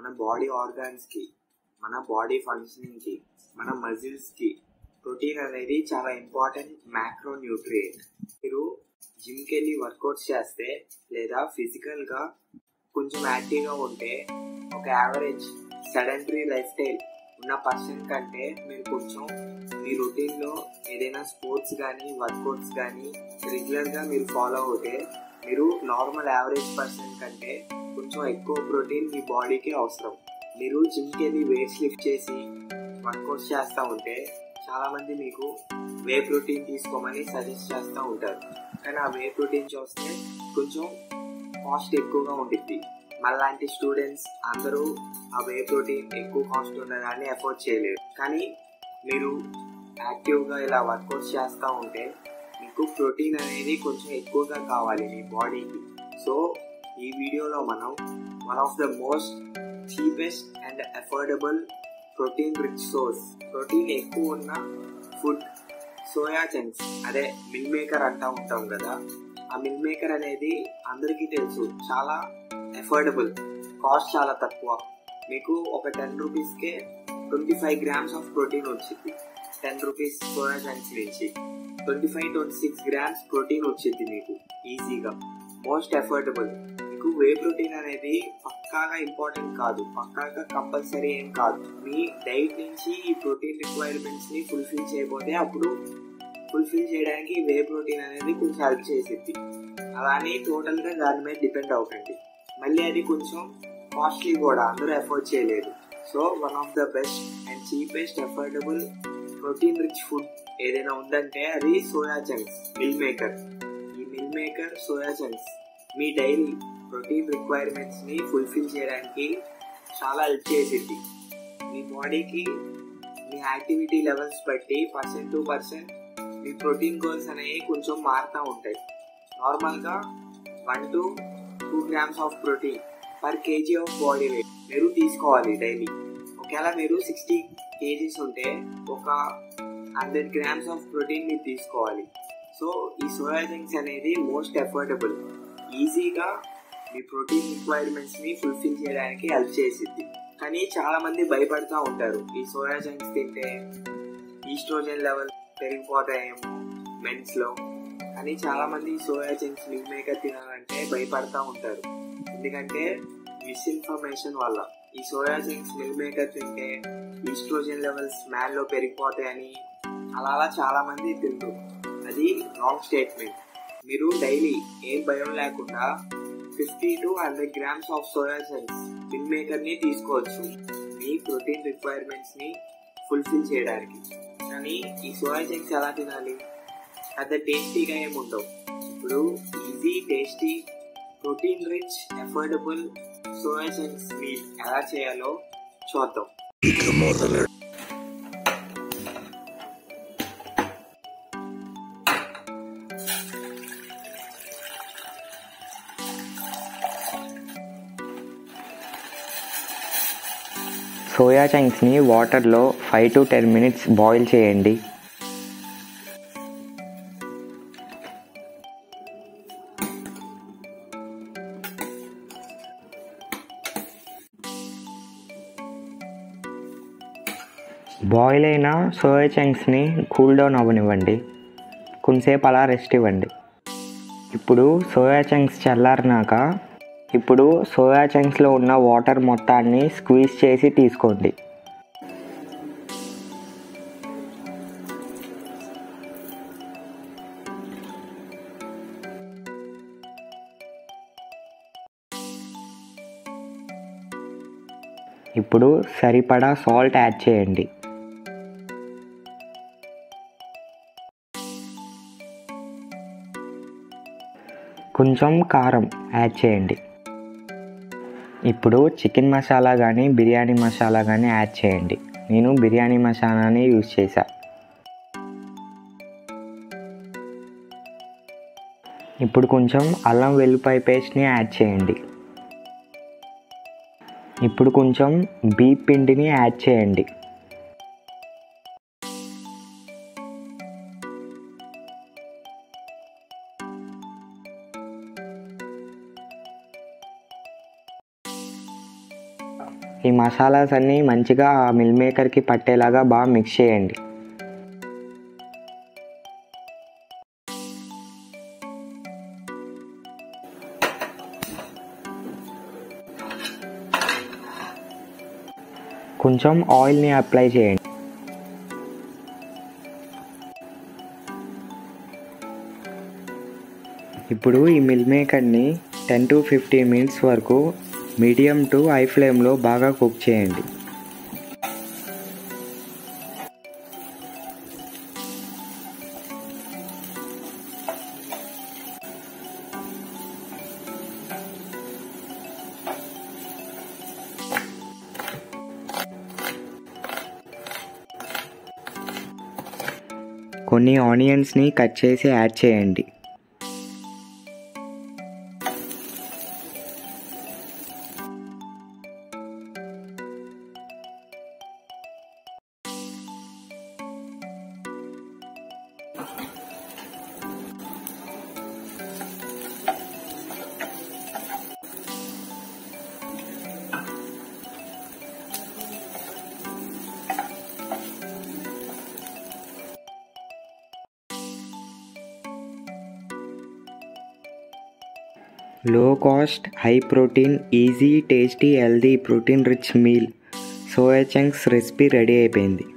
మన బాడీ ఆర్గాన్స్కి మన బాడీ ఫంక్షనింగ్కి మన మజిల్స్కి ప్రోటీన్ అనేది చాలా ఇంపార్టెంట్ మ్యాక్రో న్యూట్రియంట్ మీరు జిమ్కి వెళ్ళి వర్కౌట్స్ చేస్తే లేదా ఫిజికల్గా కొంచెం యాక్టివ్గా ఉంటే ఒక యావరేజ్ సెడెంటరీ లైఫ్ స్టైల్ ఉన్న పర్సన్ కంటే మీరు కొంచెం మీ రొటీన్లో ఏదైనా స్పోర్ట్స్ కానీ వర్కౌట్స్ కానీ రెగ్యులర్గా మీరు ఫాలో అవుతే మీరు నార్మల్ యావరేజ్ పర్సన్ కంటే కొంచెం ఎక్కువ ప్రోటీన్ మీ బాడీకి అవసరం మీరు జిమ్కి వెళ్ళి వెయిట్స్ లిఫ్ట్ చేసి వర్కౌట్స్ చేస్తూ ఉంటే చాలామంది మీకు వే ప్రోటీన్ తీసుకోమని సజెస్ట్ చేస్తూ ఉంటారు కానీ ఆ వే ప్రోటీన్ చూస్తే కొంచెం కాస్ట్ ఎక్కువగా ఉంటుంది మళ్ళాంటి స్టూడెంట్స్ అందరూ ఆ వే ప్రోటీన్ ఎక్కువ కాస్ట్ ఉన్నదాన్ని ఎఫోర్డ్ చేయలేరు కానీ మీరు యాక్టివ్గా ఇలా వర్కౌట్స్ చేస్తూ ఉంటే మీకు ప్రోటీన్ అనేది కొంచెం ఎక్కువగా కావాలి మీ బాడీకి సో ఈ వీడియోలో మనం one of the most cheapest and affordable protein rich source protein ఎక్కువ ఉన్న ఫుడ్ సోయా చంక్స్ అదే మిల్ మేకర్ అంటూ ఉంటాం కదా ఆ మిల్ మేకర్ అనేది అందరికీ తెలుసు చాలా అఫోర్డబుల్ కాస్ట్ చాలా తక్కువ మీకు ఒక టెన్ రూపీస్కే twenty five grams of protein వచ్చింది టెన్ రూపీస్ సోయా చంక్స్ నుంచి twenty five twenty six grams protein వచ్చింది మీకు ఈజీగా మోస్ట్ అఫోర్డబుల్ మీకు వే ప్రోటీన్ అనేది పక్కాగా ఇంపార్టెంట్ కాదు పక్కాగా కంపల్సరీ ఏం కాదు మీ డైట్ నుంచి ఈ ప్రోటీన్ రిక్వైర్మెంట్స్ ని ఫుల్ఫిల్ చేయబోతే అప్పుడు ఫుల్ఫిల్ చేయడానికి వే ప్రోటీన్ అనేది కొంచెం హెల్ప్ చేసిద్ది అలానే టోటల్ గా దాని మీద డిపెండ్ అవ్వకండి మళ్ళీ అది కొంచెం కాస్ట్లీ కూడా అందరూ ఎఫోర్డ్ చేయలేదు so one of the best and cheapest affordable protein rich food ఏదైనా ఉందంటే అది సోయా చంక్స్ మిల్ మేకర్ ఈ మిల్ మేకర్ సోయా చంక్స్ మీ డైలీ ప్రోటీన్ రిక్వైర్మెంట్స్ ని ఫుల్ఫిల్ చేయడానికి చాలా హెల్ప్ చేసింది మీ బాడీకి మీ యాక్టివిటీ లెవెల్స్ బట్టి పర్సెంట్ టు పర్సెంట్ మీ ప్రోటీన్ గోల్స్ అనేవి కొంచెం మారుతూ ఉంటాయి నార్మల్గా one to two grams of protein per KG of body weight మీరు తీసుకోవాలి డైలీ ఒకవేళ మీరు సిక్స్టీ కేజీస్ ఉంటే ఒక హండ్రెడ్ గ్రామ్స్ ఆఫ్ ప్రోటీన్ మీరు తీసుకోవాలి సో ఈ సోయా జంక్స్ అనేది మోస్ట్ అఫోర్డబుల్ ఈజీగా మీ ప్రోటీన్ రిక్వైర్మెంట్స్ని ఫుల్ఫిల్ చేయడానికి హెల్ప్ చేసిద్ది కానీ చాలా మంది భయపడుతూ ఉంటారు ఈ సోయా జంక్స్ తింటే ఈస్ట్రోజన్ లెవెల్ పెరిగిపోతాయేమో మెన్స్లో కానీ చాలా మంది సోయా జంక్స్ మిల్ మేకర్ తినాలంటే భయపడతా ఉంటారు ఎందుకంటే మిస్ఇన్ఫర్మేషన్ వల్ల ఈ సోయా జంక్స్ మిల్ మేకర్ తింటే ఈస్ట్రోజన్ లెవెల్స్ మ్యాన్లో పెరిగిపోతాయని అలా అలా చాలా మంది తింటారు అది రాంగ్ స్టేట్మెంట్ మీరు డైలీ ఏం భయం లేకుండా fifty to hundred grams of soya chunks meal మేకర్ని తీసుకోవచ్చు మీ ప్రోటీన్ రిక్వైర్మెంట్స్ని ఫుల్ఫిల్ చేయడానికి కానీ ఈ సోయా చంక్స్ ఎలా తినాలి పెద్ద టేస్టీగా ఏమి ఉండవు ఇప్పుడు easy tasty protein rich affordable soya chunks meal ఎలా చేయాలో చూద్దాం ఇక మొదలెడు సోయా చంక్స్ని వాటర్లో five to ten minutes boil చేయండి బాయిల్ అయిన సోయా చంక్స్ని కూల్ డౌన్ అవ్వనివ్వండి కొంతసేపు అలా రెస్ట్ ఇవ్వండి ఇప్పుడు సోయా చంక్స్ చల్లారినాక ఇప్పుడు సోయా చంక్స్లో ఉన్న వాటర్ మొత్తాన్ని స్క్వీజ్ చేసి తీసుకోండి ఇప్పుడు సరిపడా సాల్ట్ యాడ్ చేయండి కొంచెం కారం యాడ్ చేయండి ఇప్పుడు చికెన్ మసాలా కానీ బిర్యానీ మసాలా కానీ యాడ్ చేయండి నేను బిర్యానీ మసాలాని యూజ్ చేశా ఇప్పుడు కొంచెం అల్లం వెల్లిపాయ పేస్ట్ని యాడ్ చేయండి ఇప్పుడు కొంచెం బీప్ పిండిని యాడ్ చేయండి ఈ మసాలాస్ అన్నీ మంచిగా ఆ మిల్ మేకర్కి పట్టేలాగా బాగా మిక్స్ చేయండి కొంచెం ఆయిల్ని అప్లై చేయండి ఇప్పుడు ఈ మిల్ మేకర్ని టెన్ టు ఫిఫ్టీన్ మినిట్స్ వరకు మీడియం టు హై ఫ్లేమ్లో బాగా కుక్ చేయండి కొన్ని ఆనియన్స్ని కట్ చేసి యాడ్ చేయండి low cost high protein easy tasty healthy protein rich meal soya chunks recipe ready అయిపోయింది